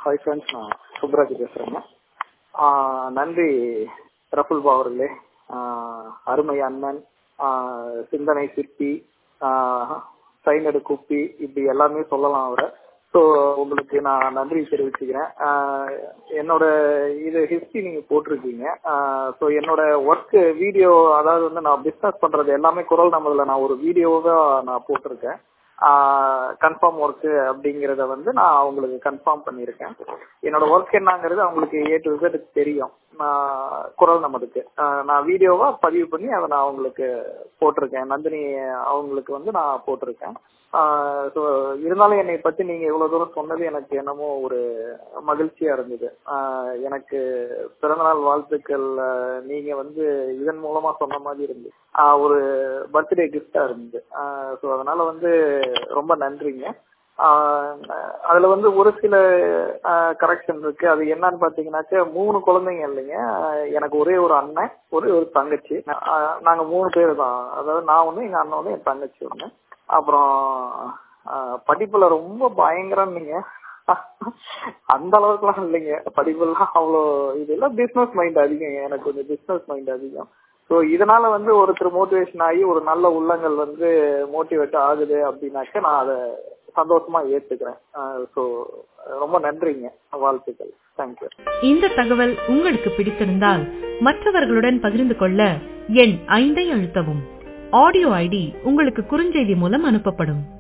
hi friends நான் சுப்ராஜ் பேசுகிறேங்க நன்றி ரஃபுல்பா அவர்களே ஆஹ் அருமை அண்ணன் ஆஹ் சிந்தனை சிற்பி சைனடு குப்பி இப்படி எல்லாமே சொல்லலாம் அவரை ஸோ உங்களுக்கு நான் நன்றி தெரிவிச்சுக்கிறேன் ஆஹ் என்னோட இது ஹிஸ்டரி நீங்க போட்டிருக்கீங்க ஸோ என்னோட ஒர்க் வீடியோ அதாவது வந்து நான் பிஸ்னஸ் பண்றது எல்லாமே குரல் நம்மதுல நான் ஒரு வீடியோவா நான் போட்டிருக்கேன் கன்ஃபார்ம் ஒர்க் அப்படிங்கறத வந்து நான் அவங்களுக்கு கன்ஃபார்ம் பண்ணியிருக்கேன் என்னோட ஒர்க் என்னங்கிறது அவங்களுக்கு ஏ டு Z தெரியும் நான் குரல் நமதுக்கு நான் வீடியோவா பதிவு பண்ணி அதை நான் அவங்களுக்கு போட்டிருக்கேன் நந்தினி அவங்களுக்கு வந்து நான் போட்டிருக்கேன் ஸோ இருந்தாலும் என்னை பத்தி நீங்க இவ்வளவு தூரம் சொன்னது எனக்கு என்னமோ ஒரு மகிழ்ச்சியா இருந்தது எனக்கு பிறந்தநாள் வாழ்த்துக்கள் நீங்க வந்து இதன் மூலமா சொன்ன மாதிரி இருந்து ஒரு பர்த்டே கிஃப்டா இருந்தது ஸோ அதனால வந்து ரொம்ப நன்றிங்க அதுல வந்து ஒரு சில கரெக்ஷன் இருக்கு அது என்னன்னு பாத்தீங்கன்னாக்க மூணு குழந்தைங்க இல்லைங்க எனக்கு ஒரே ஒரு அண்ணன் ஒரே ஒரு தங்கச்சி நாங்க மூணு பேர் தான் அதாவது நான் ஒண்ணு எங்க அண்ணன் ஒண்ணு என் தங்கச்சி ஒண்ணு அப்புறம் படிப்புல ரொம்ப பயங்கரம் நீங்க அந்த அளவுக்குலாம் இல்லைங்க படிப்புலாம் அவ்வளோ இதெல்லாம் பிசினஸ் மைண்ட் அதிகம் எனக்கு கொஞ்சம் பிசினஸ் மைண்ட் அதிகம் ஸோ இதனால வந்து ஒருத்தர் மோட்டிவேஷன் ஆகி ஒரு நல்ல உள்ளங்கள் வந்து மோட்டிவேட் ஆகுது அப்படின்னாக்க நான் அதை சந்தோஷமா ஏத்துக்கிறேன் ஸோ ரொம்ப நன்றிங்க வாழ்த்துக்கள் தேங்க்யூ இந்த தகவல் உங்களுக்கு பிடித்திருந்தால் மற்றவர்களுடன் பகிர்ந்து கொள்ள எண் ஐந்தை அழுத்தவும் ஆடியோ ஐடி உங்களுக்கு குறுஞ்செய்தி மூலம் அனுப்பப்படும்